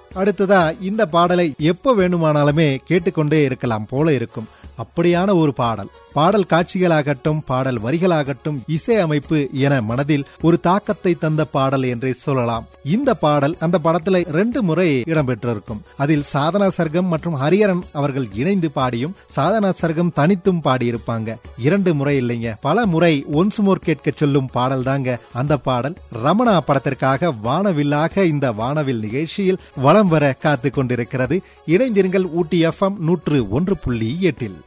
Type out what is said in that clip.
அடுத்ததா இந்த பாடலை எப்ப வேணுமானாலுமே கேட்டுக்கொண்டே இருக்கலாம் போல இருக்கும் அப்படியான ஒரு பாடல் பாடல் காட்சிகளாகட்டும் பாடல் வரிகளாகட்டும் இசை அமைப்பு என மனதில் ஒரு தாக்கத்தை தந்த பாடல் என்றே சொல்லலாம் இந்த பாடல் அந்த படத்துல ரெண்டு முறை இடம்பெற்றிருக்கும் அதில் சாதனா சர்க்கம் மற்றும் ஹரிஹரன் அவர்கள் இணைந்து பாடியும் சாதனா சர்க்கம் தனித்தும் பாடியிருப்பாங்க இரண்டு முறை இல்லைங்க பல முறை ஒன்ஸ் மோர் கேட்க சொல்லும் பாடல் தாங்க அந்த பாடல் ரமணா படத்திற்காக வானவில்லாக இந்த வானவில் நிகழ்ச்சியில் வலம் வர காத்து கொண்டிருக்கிறது இணைந்திருங்கள் ஊட்டி எஃப்எம் நூற்று ஒன்று புள்ளி எட்டில்